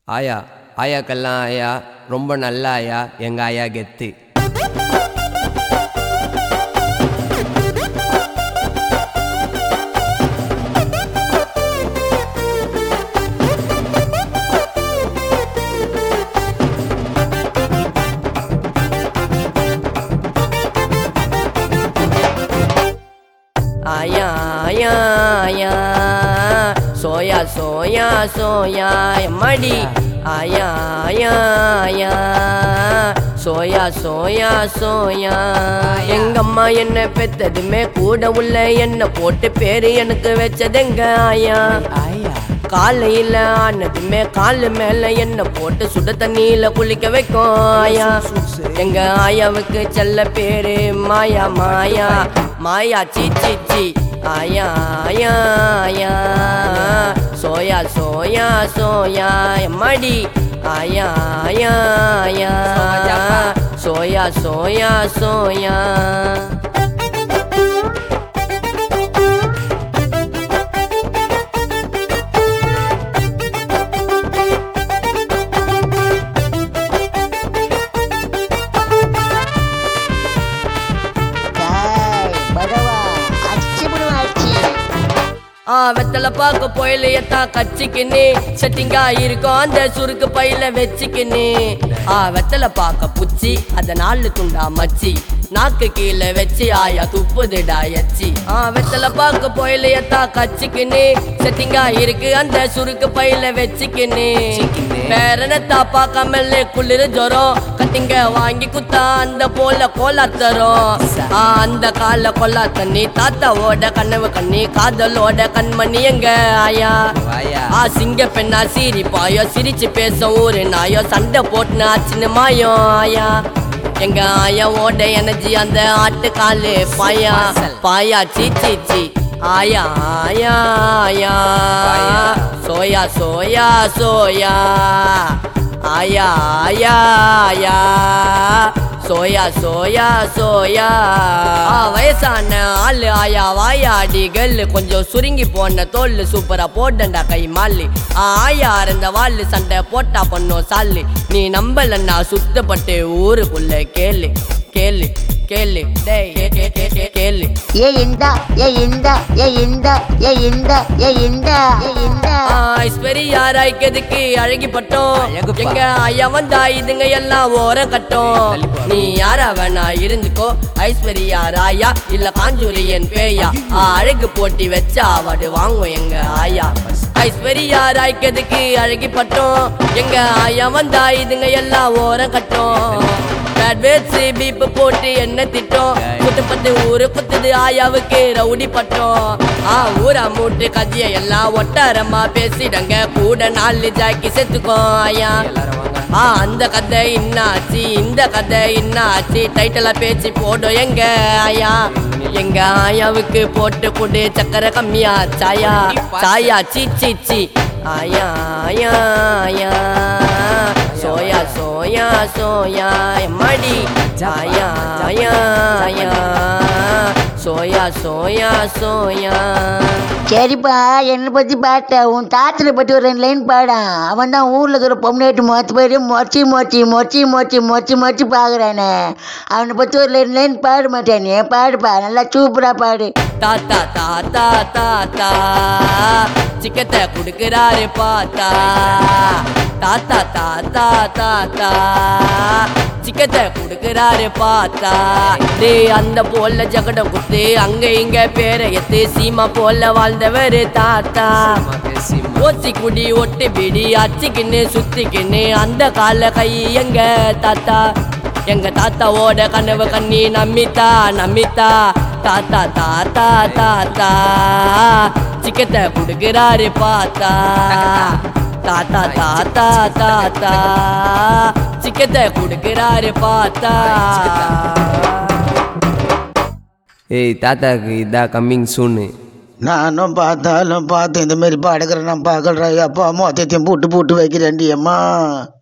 ஆயா ஆயாக்கெல்லாம் ஆயா ரொம்ப நல்ல ஆயா எங்க ஆயா கெத்து ஆயா ஆயா ஆயா சோயா சோயா சோயா எம்மாடி ஆயா ஆயா ஆயா சோயா சோயா சோயா எங்க அம்மா என்ன பெத்ததுமே கூட உள்ள என்ன போட்டு பேரு எனக்கு வச்சதெங்க ஆயா ஆயா காலையில ஆனதுமே காலு மேல என்ன போட்டு சுட தண்ணியில குளிக்க வைக்கும் ஆயா எங்க ஆயாவுக்கு செல்ல பேரு மாயா மாயா மாயா சி சி சி ஆயா ஆயா ஆயா சோயா சோயா சோயா எம்மாடி ஆயா ஆயா ஆயா சோயா சோயா சோயா டேய், படவா, அடிச்சு புடுவா, அடிச்சு. ஆ வெத்தலை பார்க்க போயிலையத்தா கச்சிக்கின்னு செட்டிங்கா இருக்கும் அந்த சுருக்கு பையில வச்சுக்கின்னு ஆ வெத்தலை பார்க்க புச்சி அத நாலு துண்டா மச்சி நாக்கு கீழே வச்சு ஆயா துப்புதுடா எச்சி ஆ வெத்தலை பார்க்க போயிலையத்தா கச்சிக்கின்னு செட்டிங்கா இருக்கு அந்த சுருக்கு பையில வச்சுக்கின்னு பேரனத்தா பார்க்காமலே குளிர் ஜுரம் கத்திங்க வாங்கி குத்தா அந்த போல கோலா தரும் ஆ, அந்த கால கொல்லா தண்ணி தாத்தாவோட கனவு கண்ணி காதலோட கண்மணி எங்க ஆயா ஆயா ஆ சிங்க பெண்ணா சிரிப்பாயோ சிரிச்சு பேச ஊரு நாயோ சண்டை போட்டுன்னு ஆச்சுன்னு மாயம் ஆயா எங்க ஆயாவோட எனர்ஜி அந்த ஆட்டு காலு பாயா பாயா சீ சீ சீ ஆயா ஆயா ஆயா சோயா சோயா சோயா ஆயா ஆயா ஆயா சோயா சோயா சோயா ஆ, வயசான ஆளு ஆயா வாயாடி கல்லு கொஞ்சம் சுருங்கி போன தோல் சூப்பரா போட்டண்டா கை மாலி ஆ, ஆயா இருந்த வாள்ளு சண்டை போட்டா பண்ணோம் சாலி நீ நம்பலன்னா சுத்தப்பட்டு ஊருக்குள்ள கேளு கேளு கேளு டேய் கே- கே- கே- கே- கேளு ஏ இந்தா, ஏ இந்தா, ஏ இந்தா, ஏ இந்தா, ஏ இந்தா, ஏ இந்தா. ஐஸ்வரி யாராய்க்கிறதுக்கு அழகி பட்டோம் அழகுப்பா. எங்க ஐயா வந்தா இதுங்க எல்லாம் ஓரம் கட்டும் தள்ளிப்போ. நீ யாரா வேணா இருந்துக்கோ ஐஸ்வர்யா ராயா இல்ல காஞ்சூரியன் பேயா ஆ, அழகு போட்டி வச்சா அவார்டு வாங்குவோம் எங்க ஆயா ஐஸ்வர்யா ராய்க்கிறதுக்கு அழகி பட்டோம் எங்க ஆயா வந்தா இதுங்க எல்லாம் ஓரம் கட்டும் பேட் வேட்ஸ் பீப்பு போட்டு என்ன திட்டம் குத்து பத்து ஊரு குத்துது ஆயாவுக்கு ரவுடி பட்டம் ஆ ஊரா மூட்டு கதைய எல்லாம் ஒட்டாரமா பேசிடங்க கூட நாலு ஜாக்கி செத்துக்கோ ஆயா எல்லாரும் வாங்க ஆ அந்த கதை இன்னாச்சு இந்த கதை இன்னாச்சு டைட்டில பேச்சு போடும் எங்க ஆயா எங்க ஆயாவுக்கு போட்டு கொடு சக்கரை கம்மியா சாயா சாயா சீ சீ சீ ஆயா ஆயா ஆயா சோயா சோயா சோயா எம்மாடி ஆயா ஆயா ஆயா சோயா சோயா சோயா சரிப்பா என்னை பத்தி பாட்ட உன் தாத்தனை பத்தி ஒரு ரெண்டு லைன் பாடா அவன் தான் ஊர்ல இருக்கிற பொம்னாட்டு மொத்த பேரு மொச்சி மொச்சி மொச்சி மொச்சி மொச்சி மொச்சி பாக்குறானே அவனை பத்தி ஒரு ரெண்டு லைன் பாட மாட்டானே பாடுப்பா நல்லா சூப்பரா பாடு தாத்தா தாத்தா தாத்தா சிக்கத்தை குடுக்கிறாரு பாத்தா தாத்தா தாத்தா தாத்தா சிக்கத்தை குடுக்கிறாரு பாத்தா டே அந்த போல ஜகட குத்து அங்க இங்க பேரை எத்து சீமா போல வாழ்ந்தவரு தாத்தா அம்மா பேசி ஓச்சி குடி ஒட்டு பிடி அச்சிக்கின்னு சுத்திக்கின்னு அந்த கால கை எங்க தாத்தா எங்க தாத்தாவோட கனவு கண்ணி நம்பித்தா நம்பித்தா தாத்தா தாத்தா தாத்தா சிக்கத்தை குடுக்கிறாரு பாத்தா தாத்தா தாத்தா தாத்தா சிக்கத்தை குடுக்கிறாரு பாத்தா ஏய் தாத்தாக்கு இதா கம்மிங் சூன்னு நானும் பார்த்தாலும் பார்த்து இந்த மாதிரி பாடுக்கிற நான் பார்க்கறேன் அப்பா மொத்தத்தையும் போட்டு போட்டு வைக்கிறேன்டி அம்மா